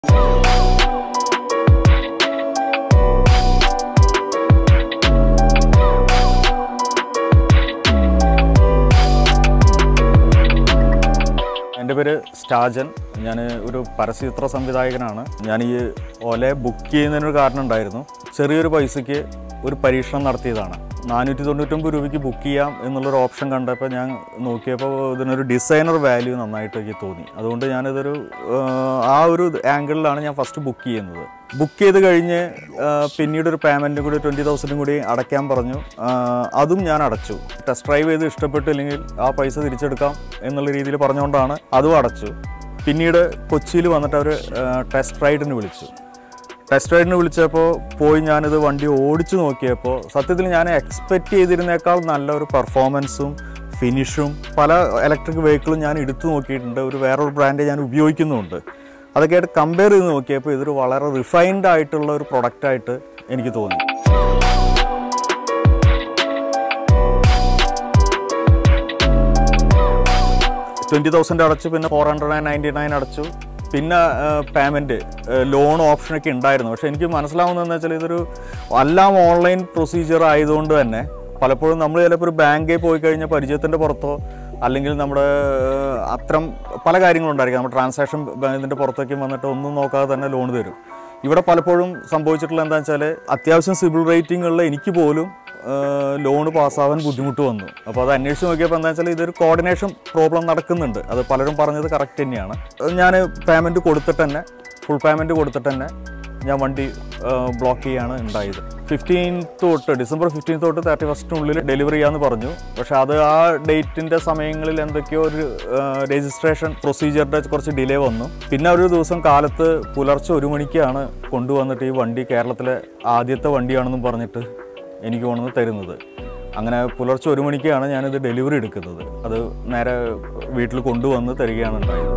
എൻ്റെ പേര് സ്റ്റാജൻ ഞാൻ ഒരു പരസ്യചിത്ര സംവിധായകനാണ് ഞാൻ ഈ ഓലെ ബുക്ക് ചെയ്യുന്നതിനൊരു കാരണം ഉണ്ടായിരുന്നു ചെറിയൊരു പൈസയ്ക്ക് ഒരു പരീക്ഷണം നടത്തിയതാണ് നാനൂറ്റി തൊണ്ണൂറ്റൊമ്പത് രൂപയ്ക്ക് ബുക്ക് ചെയ്യാം എന്നുള്ളൊരു ഓപ്ഷൻ കണ്ടപ്പോൾ ഞാൻ നോക്കിയപ്പോൾ ഇതിനൊരു ഡിസൈനർ വാല്യൂ നന്നായിട്ട് എനിക്ക് തോന്നി അതുകൊണ്ട് ഞാനിതൊരു ആഹ്, ആ ഒരു ആംഗിളിലാണ് ഞാൻ ഫസ്റ്റ് ബുക്ക് ചെയ്യുന്നത് ബുക്ക് ചെയ്ത് കഴിഞ്ഞ് ആഹ്, പിന്നീട് ഒരു പേയ്മെൻറ്റും കൂടി ട്വൻറ്റി തൗസൻഡും കൂടി അടയ്ക്കാൻ പറഞ്ഞു ആഹ്, അതും ഞാൻ അടച്ചു ടെസ്റ്റ് ഡ്രൈവ് ചെയ്ത് ഇഷ്ടപ്പെട്ടില്ലെങ്കിൽ ആ പൈസ തിരിച്ചെടുക്കാം എന്നുള്ള രീതിയിൽ പറഞ്ഞുകൊണ്ടാണ് അതും അടച്ചു പിന്നീട് കൊച്ചിയിൽ വന്നിട്ട് അവർ ടെസ്റ്റ് റൈഡിന് വിളിച്ചു ടെസ്റ്റ് റൈഡിന് വിളിച്ചപ്പോൾ പോയി ഞാനിത് വണ്ടി ഓടിച്ചു നോക്കിയപ്പോൾ സത്യത്തിൽ ഞാൻ എക്സ്പെക്റ്റ് ചെയ്തിരുന്നേക്കാൾ നല്ല ഒരു പെർഫോമൻസും ഫിനിഷും പല ഇലക്ട്രിക് വെഹിക്കിളും ഞാൻ എടുത്തു നോക്കിയിട്ടുണ്ട് ഒരു വേറൊരു ബ്രാൻഡ് ഞാൻ ഉപയോഗിക്കുന്നുമുണ്ട് അതൊക്കെ ആയിട്ട് കമ്പയർ ചെയ്ത് നോക്കിയപ്പോൾ ഇതൊരു വളരെ റിഫൈൻഡ് ആയിട്ടുള്ള ഒരു പ്രൊഡക്റ്റായിട്ട് എനിക്ക് തോന്നി ട്വൻറ്റി തൗസൻഡ് അടച്ചു പിന്നെ four hundred and ninety nine അടച്ചു പിന്നെ പേയ്മെൻറ്റ് ലോൺ ഓപ്ഷനൊക്കെ ഉണ്ടായിരുന്നു പക്ഷേ എനിക്ക് മനസ്സിലാവുന്നതെന്ന് വെച്ചാൽ ഇതൊരു എല്ലാം ഓൺലൈൻ പ്രൊസീജിയർ ആയതുകൊണ്ട് തന്നെ പലപ്പോഴും നമ്മൾ ചിലപ്പോൾ ഒരു ബാങ്കിൽ പോയി കഴിഞ്ഞാൽ പരിചയത്തിൻ്റെ പുറത്തോ അല്ലെങ്കിൽ നമ്മുടെ ഏഹ്, അത്തരം പല കാര്യങ്ങളുണ്ടായിരിക്കും നമ്മുടെ ട്രാൻസാക്ഷൻ ഇതിൻ്റെ പുറത്തേക്ക് വന്നിട്ട് ഒന്നും നോക്കാതെ തന്നെ ലോൺ തരും ഇവിടെ പലപ്പോഴും സംഭവിച്ചിട്ടുള്ള എന്താണെന്ന് വെച്ചാൽ അത്യാവശ്യം സിബിൾ റേറ്റിംഗ് ഉള്ള എനിക്ക് പോലും ലോൺ പാസ്സാവാൻ ബുദ്ധിമുട്ട് വന്നു അപ്പോൾ അത് അന്വേഷിച്ച് നോക്കിയപ്പോൾ എന്താ വെച്ചാൽ ഇതൊരു കോർഡിനേഷൻ പ്രോബ്ലം നടക്കുന്നുണ്ട് അത് പലരും പറഞ്ഞത് കറക്റ്റ് തന്നെയാണ് ഞാൻ പേയ്മെൻറ്റ് കൊടുത്തിട്ട് തന്നെ ഫുൾ പേയ്മെൻറ്റ് കൊടുത്തിട്ട് തന്നെ ഞാൻ വണ്ടി ബ്ലോക്ക് ചെയ്യാണ് ഉണ്ടായത് ഫിഫ്റ്റീൻത്ത് തൊട്ട് ഡിസംബർ ഫിഫ്റ്റീൻത്ത് തൊട്ട് തേർട്ടി ഫസ്റ്റിനുള്ളിൽ ഡെലിവറി ചെയ്യാമെന്ന് പറഞ്ഞു പക്ഷേ അത് ആ ഡേറ്റിൻ്റെ സമയങ്ങളിൽ എന്തൊക്കെയോ ഒരു രജിസ്ട്രേഷൻ പ്രൊസീജിയറിൻ്റെ കുറച്ച് ഡിലേ വന്നു പിന്നെ ഒരു ദിവസം കാലത്ത് പുലർച്ചെ ഒരു മണിക്കാണ് കൊണ്ടുവന്നിട്ട് ഈ വണ്ടി കേരളത്തിലെ ആദ്യത്തെ വണ്ടിയാണെന്നും പറഞ്ഞിട്ട് എനിക്ക് കൊണ്ടുവന്ന് തരുന്നത് അങ്ങനെ പുലർച്ചെ ഒരു മണിക്കാണ് ഞാനിത് ഡെലിവറി എടുക്കുന്നത് അത് നേരെ വീട്ടിൽ കൊണ്ടുവന്ന് തരികയാണ് ഉണ്ടായത്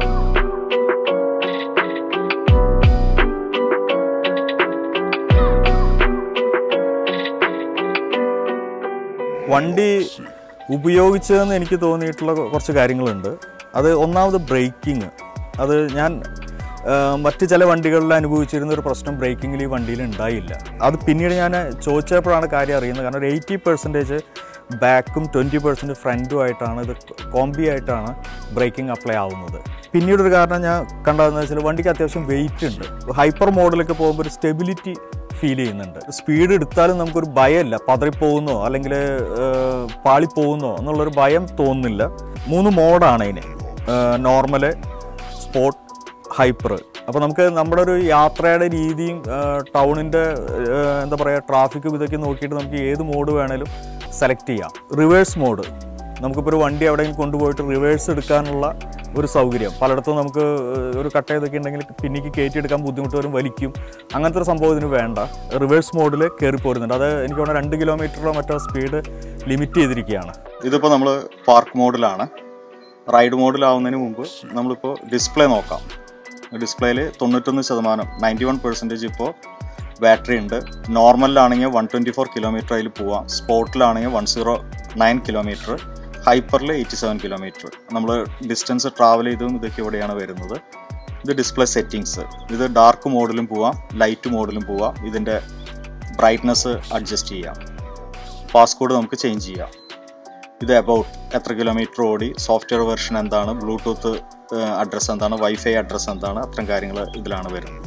വണ്ടി ഉപയോഗിച്ചതെന്ന് എനിക്ക് തോന്നിയിട്ടുള്ള കുറച്ച് കാര്യങ്ങളുണ്ട് അത് ഒന്നാമത് ബ്രേക്കിംഗ് അത് ഞാൻ ആ, മറ്റ് ചില വണ്ടികളിൽ അനുഭവിച്ചിരുന്ന ഒരു പ്രശ്നം ബ്രേക്കിങ്ങിൽ ഈ വണ്ടിയിൽ ഉണ്ടായില്ല അത് പിന്നീട് ഞാൻ ചോദിച്ചപ്പോഴാണ് കാര്യം അറിയുന്നത് കാരണം ഒരു എയ്റ്റി പെർസെൻറ്റേജ് ബാക്കും ട്വൻറ്റി പെർസെൻറ്റ് ഫ്രണ്ടും ആയിട്ടാണ് ഇത് കോംബി ആയിട്ടാണ് ബ്രേക്കിംഗ് അപ്ലൈ ആവുന്നത് പിന്നീട് ഒരു കാരണം ഞാൻ കണ്ടതെന്ന് വെച്ചാൽ വണ്ടിക്ക് അത്യാവശ്യം വെയിറ്റ് ഉണ്ട് ഹൈപ്പർ മോഡലൊക്കെ പോകുമ്പോൾ ഒരു സ്റ്റെബിലിറ്റി ഫീൽ ചെയ്യുന്നുണ്ട് സ്പീഡ് എടുത്താലും നമുക്കൊരു ഭയമില്ല പതറിപ്പോകുന്നോ അല്ലെങ്കിൽ പാളിപ്പോകുന്നോ എന്നുള്ളൊരു ഭയം തോന്നുന്നില്ല മൂന്ന് മോഡാണ് അതിന് നോർമല് സ്പോർട്ട് ഹൈപ്പർ അപ്പോൾ നമുക്ക് നമ്മുടെ ഒരു യാത്രയുടെ രീതിയും ടൗണിൻ്റെ എന്താ പറയുക ട്രാഫിക്കും ഇതൊക്കെ നോക്കിയിട്ട് നമുക്ക് ഏത് മോഡ് വേണേലും സെലക്ട് ചെയ്യാം റിവേഴ്സ് മോഡ് നമുക്കിപ്പോൾ ഒരു വണ്ടി എവിടെയെങ്കിലും കൊണ്ടുപോയിട്ട് റിവേഴ്സ് എടുക്കാനുള്ള ഒരു സൗകര്യം പലയിടത്തും നമുക്ക് ഏഹ്, ഒരു കട്ട ഇതൊക്കെ ഉണ്ടെങ്കിൽ പിന്നിക്ക് കയറ്റിയെടുക്കാൻ ബുദ്ധിമുട്ട് വരും വലിക്കും അങ്ങനത്തെ ഒരു സംഭവം ഇതിന് വേണ്ട റിവേഴ്സ് മോഡിൽ കയറി പോരുന്നുണ്ട് അത് എനിക്ക് തോന്നുന്നു രണ്ട് കിലോമീറ്ററോ മറ്റോ സ്പീഡ് ലിമിറ്റ് ചെയ്തിരിക്കുകയാണ് ഇതിപ്പോൾ നമ്മൾ പാർക്ക് മോഡിലാണ് റൈഡ് മോഡിലാവുന്നതിന് മുമ്പ് നമ്മളിപ്പോൾ ഡിസ്പ്ലേ നോക്കാം ഡിസ്പ്ലേയിൽ തൊണ്ണൂറ്റൊന്ന് ശതമാനം നയൻറ്റി വൺ പെർസെൻറ്റേജ് ഇപ്പോൾ ബാറ്ററി ഉണ്ട് നോർമലിലാണെങ്കിൽ വൺ ട്വൻറ്റി ഫോർ കിലോമീറ്റർ അതിൽ പോവാം സ്പോർട്ടിലാണെങ്കിൽ വൺ സീറോ നയൻ കിലോമീറ്റർ ഹൈപ്പറിൽ എയ്റ്റി സെവൻ കിലോമീറ്റർ നമ്മൾ ഡിസ്റ്റൻസ് ട്രാവൽ ചെയ്തും ഇതൊക്കെ ഇവിടെയാണ് വരുന്നത് ഇത് ഡിസ്പ്ലേ സെറ്റിങ്സ് ഇത് ഡാർക്ക് മോഡിലും പോവാം ലൈറ്റ് മോഡിലും പോവാം ഇതിൻ്റെ ബ്രൈറ്റ്നസ് അഡ്ജസ്റ്റ് ചെയ്യാം പാസ്കോഡ് നമുക്ക് ചേഞ്ച് ചെയ്യാം ഇത് അബൌട്ട് എത്ര കിലോമീറ്റർ ഓടി സോഫ്റ്റ്വെയർ വെർഷൻ എന്താണ് ബ്ലൂടൂത്ത് അഡ്രസ്സ് എന്താണ് വൈഫൈ അഡ്രസ്സ് എന്താണ് അത്തരം കാര്യങ്ങൾ ഇതിലാണ് വരുന്നത്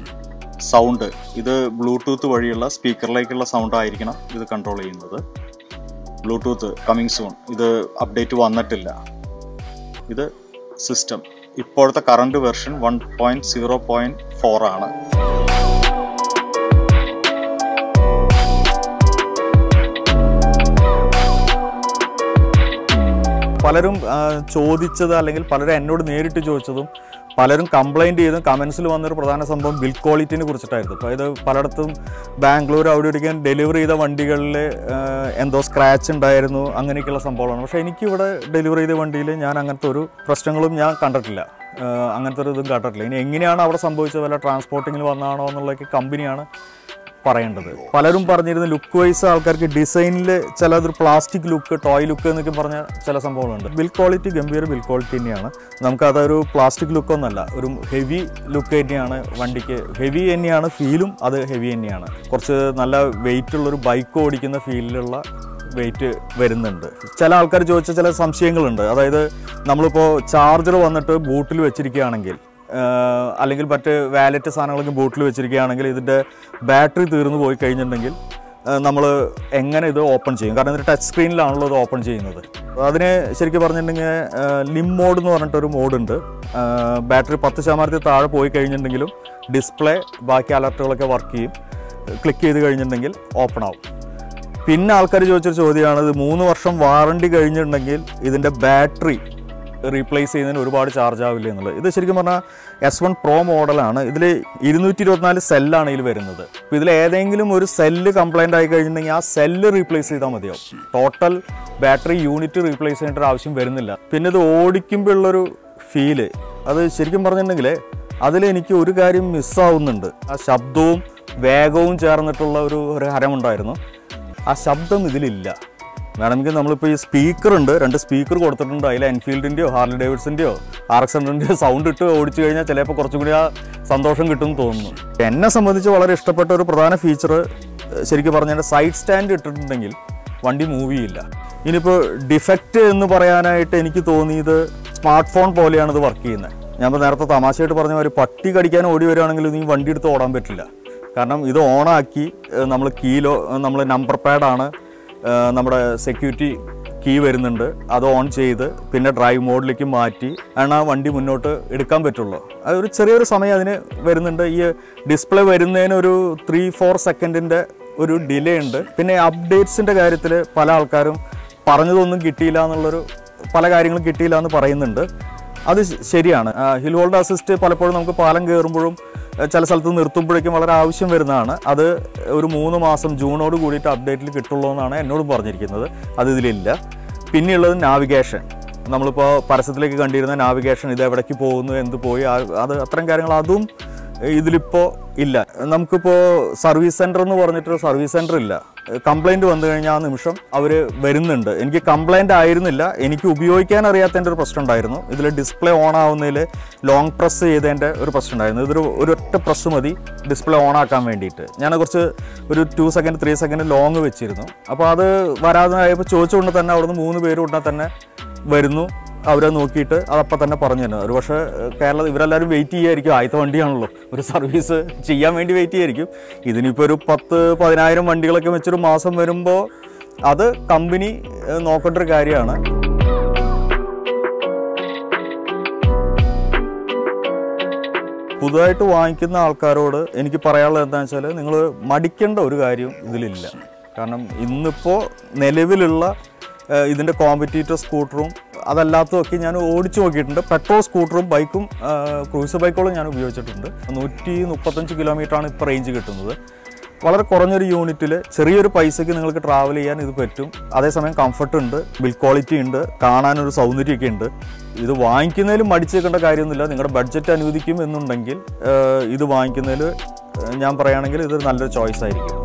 സൗണ്ട് ഇത് ബ്ലൂടൂത്ത് വഴിയുള്ള സ്പീക്കറിലേക്കുള്ള സൗണ്ട് ആയിരിക്കണം ഇത് കൺട്രോൾ ചെയ്യുന്നത് ബ്ലൂടൂത്ത് കമ്മിങ് സൂൺ ഇത് അപ്ഡേറ്റ് വന്നിട്ടില്ല ഇത് സിസ്റ്റം ഇപ്പോഴത്തെ current version one point zero point four ആണ് പലരും ആ, ചോദിച്ചത് അല്ലെങ്കിൽ പലരും എന്നോട് നേരിട്ട് ചോദിച്ചതും പലരും കംപ്ലൈൻറ്റ് ചെയ്തും കമൻസിൽ വന്നൊരു പ്രധാന സംഭവം ബിൽ ക്വാളിറ്റിനെ കുറിച്ചിട്ടായിരുന്നു അപ്പോൾ ഇത് പലയിടത്തും ബാംഗ്ലൂർ അവിടെ ഇവിടേക്കും ഡെലിവറി ചെയ്ത വണ്ടികളിൽ ആ, എന്തോ സ്ക്രാച്ച് ഉണ്ടായിരുന്നു അങ്ങനെയൊക്കെയുള്ള സംഭവമാണ് പക്ഷേ എനിക്കിവിടെ ഡെലിവറി ചെയ്ത വണ്ടിയിൽ ഞാൻ അങ്ങനത്തെ ഒരു പ്രശ്നങ്ങളും ഞാൻ കണ്ടിട്ടില്ല ആ, അങ്ങനത്തെ ഒരു ഇതും കണ്ടിട്ടില്ല ഇനി എങ്ങനെയാണ് അവിടെ സംഭവിച്ചത് വല്ല ട്രാൻസ്പോർട്ടിങ്ങിൽ വന്നതാണോ എന്നുള്ളതൊക്കെ കമ്പനിയാണ് പറയേണ്ടത് പലരും പറഞ്ഞിരുന്ന ലുക്ക് വൈസ് ആൾക്കാർക്ക് ഡിസൈനിൽ ചിലതൊരു പ്ലാസ്റ്റിക് ലുക്ക് ടോയ് ലുക്ക് എന്നൊക്കെ പറഞ്ഞ ചില സംഭവങ്ങളുണ്ട് ബിൽ ക്വാളിറ്റി ഗംഭീര ബിൽ ക്വാളിറ്റി തന്നെയാണ് നമുക്കതൊരു പ്ലാസ്റ്റിക് ലുക്ക് ഒന്നല്ല ഒരു ഹെവി ലുക്ക് തന്നെയാണ് വണ്ടിക്ക് ഹെവി തന്നെയാണ് ഫീലും അത് ഹെവി തന്നെയാണ് കുറച്ച് നല്ല വെയിറ്റ് ഉള്ളൊരു ബൈക്ക് ഓടിക്കുന്ന ഫീലിലുള്ള വെയിറ്റ് വരുന്നുണ്ട് ചില ആൾക്കാർ ചോദിച്ച ചില സംശയങ്ങളുണ്ട് അതായത് നമ്മളിപ്പോൾ ചാർജർ വന്നിട്ട് ബൂട്ടിൽ വെച്ചിരിക്കുകയാണെങ്കിൽ ആഹ് അല്ലെങ്കിൽ മറ്റ് വാലറ്റ് സാധനങ്ങളൊക്കെ ബൂട്ടിൽ വെച്ചിരിക്കുകയാണെങ്കിൽ ഇതിൻ്റെ ബാറ്ററി തീർന്നു പോയി കഴിഞ്ഞിട്ടുണ്ടെങ്കിൽ നമ്മൾ എങ്ങനെ ഇത് ഓപ്പൺ ചെയ്യും കാരണം ഇത് ടച്ച് സ്ക്രീനിലാണല്ലോ ഇത് ഓപ്പൺ ചെയ്യുന്നത് അതിന് ശരിക്കും പറഞ്ഞിട്ടുണ്ടെങ്കിൽ ലിം മോഡ് എന്ന് പറഞ്ഞിട്ടൊരു മോഡുണ്ട് ബാറ്ററി പത്ത് ശതമാനത്തിൽ താഴെ പോയി കഴിഞ്ഞിട്ടുണ്ടെങ്കിലും ഡിസ്പ്ലേ ബാക്കി അലർട്ടുകളൊക്കെ വർക്ക് ചെയ്യും ക്ലിക്ക് ചെയ്ത് കഴിഞ്ഞിട്ടുണ്ടെങ്കിൽ ഓപ്പൺ ആവും പിന്നെ ആൾക്കാർ ചോദിച്ചൊരു ചോദ്യമാണ് ഇത് മൂന്ന് വർഷം വാറണ്ടി കഴിഞ്ഞിട്ടുണ്ടെങ്കിൽ ഇതിൻ്റെ ബാറ്ററി റീപ്ലേസ് ചെയ്യുന്നതിന് ഒരുപാട് ചാർജ് ആവില്ല എന്നുള്ളത് ഇത് ശരിക്കും പറഞ്ഞാൽ എസ് വൺ പ്രോ മോഡലാണ് ഇതിൽ ഇരുന്നൂറ്റി ഇരുപത്തിനാല് സെല്ലാണ് ഇതിൽ വരുന്നത് അപ്പോൾ ഇതിൽ ഏതെങ്കിലും ഒരു സെല്ല് കംപ്ലൈൻ്റ് ആയി കഴിഞ്ഞിട്ടുണ്ടെങ്കിൽ ആ സെല്ല് റീപ്ലേസ് ചെയ്താൽ മതിയാവും ടോട്ടൽ ബാറ്ററി യൂണിറ്റ് റീപ്ലേസ് ചെയ്യേണ്ട ഒരു ആവശ്യം വരുന്നില്ല പിന്നെ ഇത് ഓടിക്കുമ്പോൾ ഉള്ളൊരു ഫീല് അത് ശരിക്കും പറഞ്ഞിട്ടുണ്ടെങ്കിൽ അതിൽ എനിക്ക് ഒരു കാര്യം മിസ്സാവുന്നുണ്ട് ആ ശബ്ദവും വേഗവും ചേർന്നിട്ടുള്ള ഒരു ഒരു ഹരമുണ്ടായിരുന്നു ആ ശബ്ദം ഇതിലില്ല വേണമെങ്കിൽ നമ്മളിപ്പോൾ ഈ സ്പീക്കർ ഉണ്ട് രണ്ട് സ്പീക്കർ കൊടുത്തിട്ടുണ്ട് അതിൽ എൻഫീൽഡിൻ്റെയോ ഹാർലി ഡേവിഡ്സിൻ്റെയോ ആർ എക്സ് ഹൺഡ്രഡിൻ്റെയോ സൗണ്ട് ഇട്ട് ഓടിച്ചു കഴിഞ്ഞാൽ ചിലപ്പോൾ കുറച്ചും കൂടി ആ സന്തോഷം കിട്ടുമെന്ന് തോന്നുന്നു എന്നെ സംബന്ധിച്ച് വളരെ ഇഷ്ടപ്പെട്ട ഒരു പ്രധാന ഫീച്ചർ ശരിക്കും പറഞ്ഞാൽ സൈഡ് സ്റ്റാൻഡ് ഇട്ടിട്ടുണ്ടെങ്കിൽ വണ്ടി മൂവ് ചെയ്യില്ല ഇനിയിപ്പോൾ ഡിഫക്റ്റ് എന്ന് പറയാനായിട്ട് എനിക്ക് തോന്നിയത് സ്മാർട്ട് ഫോൺ പോലെയാണ് ഇത് വർക്ക് ചെയ്യുന്നത് ഞാൻ ഇപ്പോൾ നേരത്തെ തമാശയായിട്ട് പറഞ്ഞ ഒരു പട്ടി കടിക്കാൻ ഓടി വരികയാണെങ്കിൽ നീ വണ്ടി എടുത്ത് ഓടാൻ പറ്റില്ല കാരണം ഇത് ഓണാക്കി നമ്മൾ കീലോ നമ്മൾ നമ്പർ പാഡാണ് നമ്മുടെ സെക്യൂരിറ്റി കീ വരുന്നുണ്ട് അത് ഓൺ ചെയ്ത് പിന്നെ ഡ്രൈവ് മോഡിലേക്ക് മാറ്റി ആണ് ആ വണ്ടി മുന്നോട്ട് എടുക്കാൻ പറ്റുള്ളൂ അത് ഒരു ചെറിയൊരു സമയം അതിന് വരുന്നുണ്ട് ഈ ഡിസ്പ്ലേ വരുന്നതിന് ഒരു ത്രീ ഫോർ സെക്കൻഡിൻ്റെ ഒരു ഡിലേ ഉണ്ട് പിന്നെ അപ്ഡേറ്റ്സിൻ്റെ കാര്യത്തിൽ പല ആൾക്കാരും പറഞ്ഞതൊന്നും കിട്ടിയില്ല എന്നുള്ളൊരു പല കാര്യങ്ങളും കിട്ടിയില്ല എന്ന് പറയുന്നുണ്ട് അത് ശ- ശരിയാണ് ഹിൽ ഹോൾഡ് അസിസ്റ്റ് പലപ്പോഴും നമുക്ക് പാലം കയറുമ്പോഴും ഏഹ് ചില സ്ഥലത്ത് നിർത്തുമ്പോഴേക്കും വളരെ ആവശ്യം വരുന്നതാണ് അത് ഒരു മൂന്ന് മാസം ജൂണോട് കൂടിയിട്ട് അപ്ഡേറ്റിൽ കിട്ടുള്ളൂ എന്നാണ് എന്നോടും പറഞ്ഞിരിക്കുന്നത് അത് ഇതിലില്ല പിന്നെയുള്ളത് നാവിഗേഷൻ നമ്മളിപ്പോൾ പരസ്യത്തിലേക്ക് കണ്ടിരുന്ന നാവിഗേഷൻ ഇത് എവിടേക്ക് പോകുന്നു എന്ത് പോയി ആ- അത് അത്തരം കാര്യങ്ങൾ അതും ഇതിലിപ്പോൾ ഇല്ല നമുക്കിപ്പോൾ സർവീസ് സെൻറ്റർ എന്ന് പറഞ്ഞിട്ട് സർവീസ് സെൻറ്റർ ഇല്ല കംപ്ലൈൻറ്റ് വന്നു കഴിഞ്ഞാൽ ആ നിമിഷം അവർ വരുന്നുണ്ട് എനിക്ക് കംപ്ലൈൻറ്റ് ആയിരുന്നില്ല എനിക്ക് ഉപയോഗിക്കാൻ അറിയാത്തതിൻ്റെ ഒരു പ്രശ്നം ഉണ്ടായിരുന്നു ഇതിൽ ഡിസ്പ്ലേ ഓൺ ആവുന്നതിൽ ലോങ് പ്രസ് ചെയ്തതിൻ്റെ ഒരു പ്രശ്നം ഉണ്ടായിരുന്നു ഇതൊരു ഒരൊറ്റ പ്രസ് മതി ഡിസ്പ്ലേ ഓൺ ആക്കാൻ വേണ്ടിയിട്ട് ഞാൻ കുറച്ച് ഒരു two second three second long വെച്ചിരുന്നു അപ്പോൾ അത് വരാതെ ആയപ്പോൾ ചോദിച്ചുകൊണ്ട് തന്നെ അവിടുന്ന് മൂന്ന് പേര് ഉടനെ തന്നെ വരുന്നു അവരെ നോക്കിയിട്ട് അതപ്പം തന്നെ പറഞ്ഞു തന്നെ ഒരു പക്ഷേ കേരള ഇവരെല്ലാവരും വെയിറ്റ് ചെയ്യായിരിക്കും ആദ്യത്തെ വണ്ടിയാണല്ലോ ഒരു സർവീസ് ചെയ്യാൻ വേണ്ടി വെയിറ്റ് ചെയ്യായിരിക്കും ഇതിനിപ്പോൾ ഒരു പത്ത് പതിനായിരം വണ്ടികളൊക്കെ വെച്ചൊരു മാസം വരുമ്പോൾ അത് കമ്പനി ഏഹ്, നോക്കേണ്ട ഒരു കാര്യമാണ് പുതുതായിട്ട് വാങ്ങിക്കുന്ന ആൾക്കാരോട് എനിക്ക് പറയാനുള്ളത് എന്താണെന്ന് വെച്ചാൽ നിങ്ങൾ മടിക്കേണ്ട ഒരു കാര്യം ഇതിലില്ല കാരണം ഇന്നിപ്പോൾ നിലവിലുള്ള ഏഹ്, ഇതിൻ്റെ കോമ്പറ്റീറ്റർ സ്കൂട്ടറും അതല്ലാത്തതൊക്കെ ഞാൻ ഓടിച്ചു നോക്കിയിട്ടുണ്ട് പെട്രോൾ സ്കൂട്ടറും ബൈക്കും ക്രൂസർ ബൈക്കുകളും ഞാൻ ഉപയോഗിച്ചിട്ടുണ്ട് നൂറ്റി മുപ്പത്തഞ്ച് കിലോമീറ്ററാണ് ഇപ്പോൾ റേഞ്ച് കിട്ടുന്നത് വളരെ കുറഞ്ഞൊരു യൂണിറ്റിൽ ചെറിയൊരു പൈസയ്ക്ക് നിങ്ങൾക്ക് ട്രാവൽ ചെയ്യാൻ ഇത് പറ്റും അതേസമയം കംഫർട്ട് ഉണ്ട് ബിൽ ക്വാളിറ്റി ഉണ്ട് കാണാനൊരു സൗന്ദര്യമൊക്കെ ഉണ്ട് ഇത് വാങ്ങിക്കുന്നതിലും മടിച്ചു വെക്കേണ്ട കാര്യമൊന്നുമില്ല നിങ്ങളുടെ ബഡ്ജറ്റ് അനുവദിക്കും എന്നുണ്ടെങ്കിൽ ഏഹ്, ഇത് വാങ്ങിക്കുന്നതിൽ ഏഹ്, ഞാൻ പറയുകയാണെങ്കിൽ ഇതൊരു നല്ലൊരു ചോയ്സ് ആയിരിക്കും